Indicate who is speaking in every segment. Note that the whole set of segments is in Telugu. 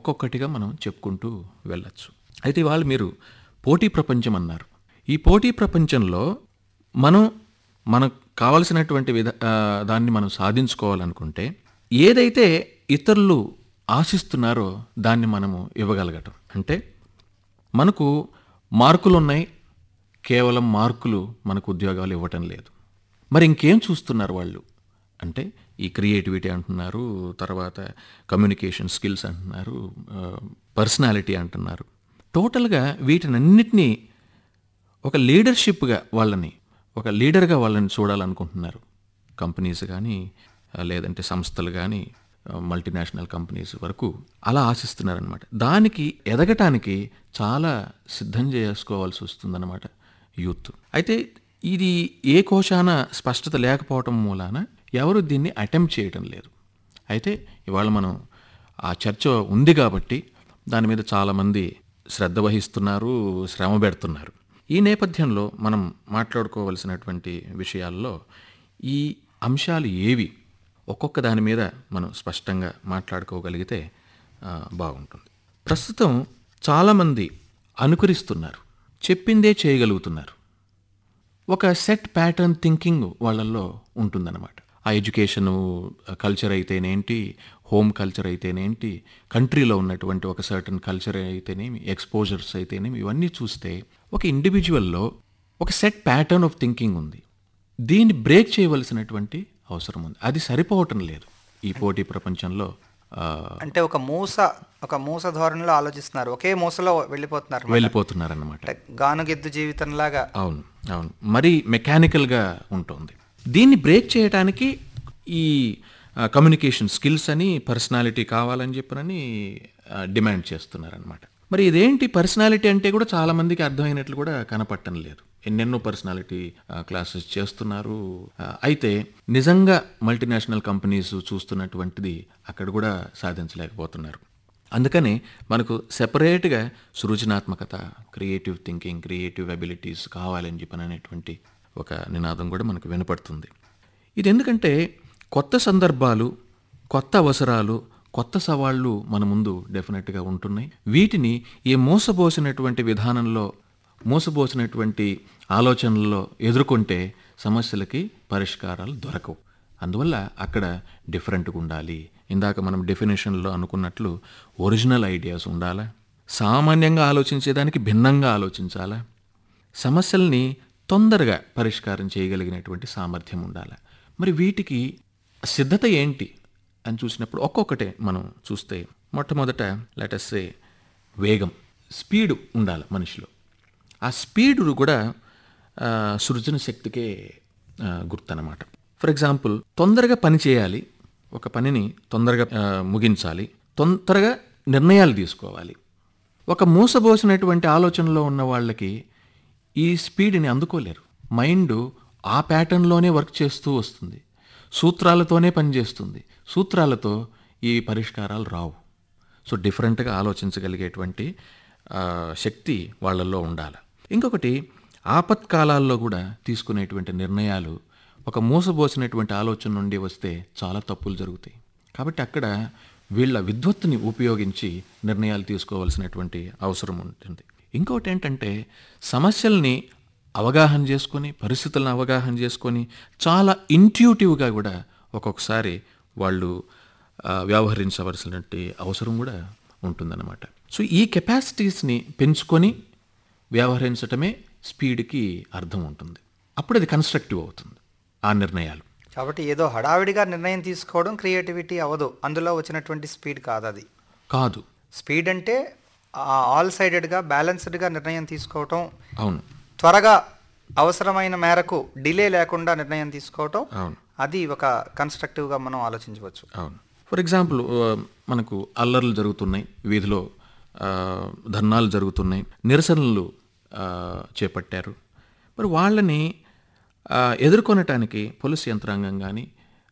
Speaker 1: ఒక్కొక్కటిగా మనం చెప్పుకుంటూ వెళ్ళచ్చు అయితే ఇవాళ మీరు పోటీ ప్రపంచం అన్నారు ఈ పోటీ ప్రపంచంలో మనం మనకు కావలసినటువంటి విధ ఆ, దాన్ని మనం సాధించుకోవాలనుకుంటే ఏదైతే ఇతరులు ఆశిస్తున్నారో దాన్ని మనము ఇవ్వగలగటం అంటే మనకు మార్కులు ఉన్నాయి కేవలం మార్కులు మనకు ఉద్యోగాలు ఇవ్వటం లేదు మరి ఇంకేం చూస్తున్నారు వాళ్ళు అంటే ఈ క్రియేటివిటీ అంటున్నారు తర్వాత కమ్యూనికేషన్ స్కిల్స్ అంటున్నారు పర్సనాలిటీ అంటున్నారు టోటల్గా వీటినన్నిటినీ ఒక లీడర్షిప్గా వాళ్ళని ఒక లీడర్గా వాళ్ళని చూడాలనుకుంటున్నారు కంపెనీస్ కానీ ఆ, లేదంటే సంస్థలు కానీ మల్టీనేషనల్ కంపెనీస్ వరకు అలా ఆశిస్తున్నారనమాట దానికి ఎదగటానికి చాలా సిద్ధం చేసుకోవాల్సి వస్తుందన్నమాట యూత్ అయితే ఇది ఏ కోశాన స్పష్టత లేకపోవటం మూలాన ఎవరు దీన్ని అటెంప్ట్ చేయటం లేదు అయితే ఇవాళ మనం ఆ చర్చ ఉంది కాబట్టి దాని మీద చాలామంది శ్రద్ధ వహిస్తున్నారు శ్రమ పెడుతున్నారు ఈ నేపథ్యంలో మనం మాట్లాడుకోవలసినటువంటి విషయాల్లో ఈ అంశాలు ఏవి ఒక్కొక్క దాని మీద మనం స్పష్టంగా మాట్లాడుకోగలిగితే ఆ, బాగుంటుంది ప్రస్తుతం చాలామంది అనుకరిస్తున్నారు చెప్పిందే చేయగలుగుతున్నారు ఒక సెట్ ప్యాటర్న్ థింకింగ్ వాళ్ళల్లో ఉంటుందన్నమాట ఆ ఎడ్యుకేషన్ కల్చర్ అయితేనేంటి హోమ్ కల్చర్ అయితేనేంటి కంట్రీలో ఉన్నటువంటి ఒక సర్టన్ కల్చర్ అయితేనేమి ఎక్స్పోజర్స్ అయితేనేమి ఇవన్నీ చూస్తే ఒక ఇండివిజువల్లో ఒక సెట్ ప్యాటర్న్ ఆఫ్ థింకింగ్ ఉంది దీన్ని బ్రేక్ చేయవలసినటువంటి అవసరం ఉంది అది సరిపోవటం లేదు ఈ పోటీ ప్రపంచంలో ఆ,
Speaker 2: అంటే ఒక మూస ఒక మూస ధోరణిలో ఆలోచిస్తున్నారు ఒకే మూసలో వెళ్ళిపోతున్నారు అన్నమాట.
Speaker 1: వెళ్ళిపోతున్నారన్నమాట
Speaker 2: అంటే గానుగెద్దు జీవితంలాగా
Speaker 1: అవును అవును మరీ మెకానికల్గా ఉంటుంది దీన్ని బ్రేక్ చేయడానికి ఈ కమ్యూనికేషన్ స్కిల్స్ అని పర్సనాలిటీ కావాలని చెప్పనని ఆ, డిమాండ్ చేస్తున్నారనమాట మరి ఇదేంటి పర్సనాలిటీ అంటే కూడా చాలా మందికి అర్థమైనట్లు కూడా కనపట్టం లేదు ఎన్నెన్నో పర్సనాలిటీ క్లాసెస్ చేస్తున్నారు ఆ, అయితే నిజంగా మల్టీనేషనల్ కంపెనీస్ చూస్తున్నటువంటిది అక్కడ కూడా సాధించలేకపోతున్నారు అందుకని మనకు సెపరేట్గా సృజనాత్మకత క్రియేటివ్ థింకింగ్ క్రియేటివ్ అబిలిటీస్ కావాలని చెప్పని అనేటువంటి ఒక నినాదం కూడా మనకు వినపడుతుంది ఇది ఎందుకంటే కొత్త సందర్భాలు కొత్త అవసరాలు కొత్త సవాళ్ళు మన ముందు డెఫినెట్గా ఉంటున్నాయి వీటిని ఈ మోసబోసినటువంటి విధానంలో మోసబోసినటువంటి ఆలోచనల్లో ఎదుర్కొంటే సమస్యలకి పరిష్కారాలు దొరకవు అందువల్ల అక్కడ డిఫరెంట్గా ఉండాలి ఇందాక మనం డెఫినేషన్లో అనుకున్నట్లు ఒరిజినల్ ఐడియాస్ ఉండాలా సామాన్యంగా ఆలోచించేదానికి భిన్నంగా ఆలోచించాలా సమస్యల్ని తొందరగా పరిష్కారం చేయగలిగినటువంటి సామర్థ్యం ఉండాలి మరి వీటికి సిద్ధత ఏంటి అని చూసినప్పుడు ఒక్కొక్కటే మనం చూస్తే మొట్టమొదట లెటస్సే వేగం స్పీడ్ ఉండాలి మనిషిలో ఆ స్పీడ్ కూడా ఆ, సృజన శక్తికే ఆ, గుర్తనమాట ఫర్ ఎగ్జాంపుల్ తొందరగా పని చేయాలి ఒక పనిని తొందరగా ఆ, ముగించాలి తొందరగా నిర్ణయాలు తీసుకోవాలి ఒక మూసబోసినటువంటి ఆలోచనలో ఉన్న వాళ్ళకి ఈ స్పీడ్ని అందుకోలేరు మైండ్ ఆ ప్యాటర్న్లోనే వర్క్ చేస్తూ వస్తుంది సూత్రాలతోనే పనిచేస్తుంది సూత్రాలతో ఈ పరిష్కారాలు రావు సో డిఫరెంట్గా ఆలోచించగలిగేటువంటి ఆ, శక్తి వాళ్ళల్లో ఉండాలి ఇంకొకటి ఆపత్కాలాల్లో కూడా తీసుకునేటువంటి నిర్ణయాలు ఒక మూసబోసినటువంటి ఆలోచన నుండి వస్తే చాలా తప్పులు జరుగుతాయి కాబట్టి అక్కడ వీళ్ళ విద్వత్తుని ఉపయోగించి నిర్ణయాలు తీసుకోవాల్సినటువంటి అవసరం ఉంటుంది ఇంకోటి ఏంటంటే సమస్యల్ని అవగాహన చేసుకొని పరిస్థితులను అవగాహన చేసుకొని చాలా ఇంట్యూటివ్గా కూడా ఒక్కొక్కసారి వాళ్ళు ఆ, వ్యవహరించవలసినటువంటి అవసరం కూడా ఉంటుందన్నమాట సో ఈ కెపాసిటీస్ని పెంచుకొని వ్యవహరించటమే స్పీడ్కి అర్థం ఉంటుంది అప్పుడు అది కన్స్ట్రక్టివ్ అవుతుంది ఆ నిర్ణయాలు
Speaker 2: కాబట్టి ఏదో హడావిడిగా నిర్ణయం తీసుకోవడం క్రియేటివిటీ అవ్వదు అందులో వచ్చినటువంటి స్పీడ్ కాదు అది
Speaker 1: కాదు
Speaker 2: స్పీడ్ అంటే ఆల్ సైడెడ్గా బ్యాలెన్స్డ్గా నిర్ణయం తీసుకోవటం
Speaker 1: అవును
Speaker 2: త్వరగా అవసరమైన మేరకు డిలే లేకుండా నిర్ణయం తీసుకోవటం
Speaker 1: అవును
Speaker 2: అది ఒక కన్స్ట్రక్టివ్గా మనం ఆలోచించవచ్చు
Speaker 1: అవును ఫర్ ఎగ్జాంపుల్ ఆ, మనకు అల్లర్లు జరుగుతున్నాయి వీధిలో ఆ, ధర్నాలు జరుగుతున్నాయి నిరసనలు ఆ, చేపట్టారు మరి వాళ్ళని ఆ, ఎదుర్కొనటానికి పోలీస్ యంత్రాంగం కానీ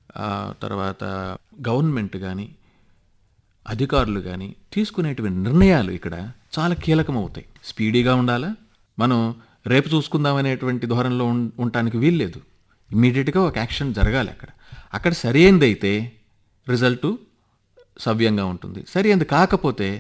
Speaker 1: తర్వాత గవర్నమెంట్ కానీ అధికారులు కానీ తీసుకునేటువంటి నిర్ణయాలు ఇక్కడ చాలా కీలకమవుతాయి స్పీడీగా ఉండాలా మనం రేపు చూసుకుందామనేటువంటి ధోరణిలో ఉం- ఉండటానికి వీల్లేదు ఇమ్మీడియట్గా ఒక యాక్షన్ జరగాలి అక్కడ అక్కడ సరైనదైతే రిజల్టు సవ్యంగా ఉంటుంది సరైనది కాకపోతే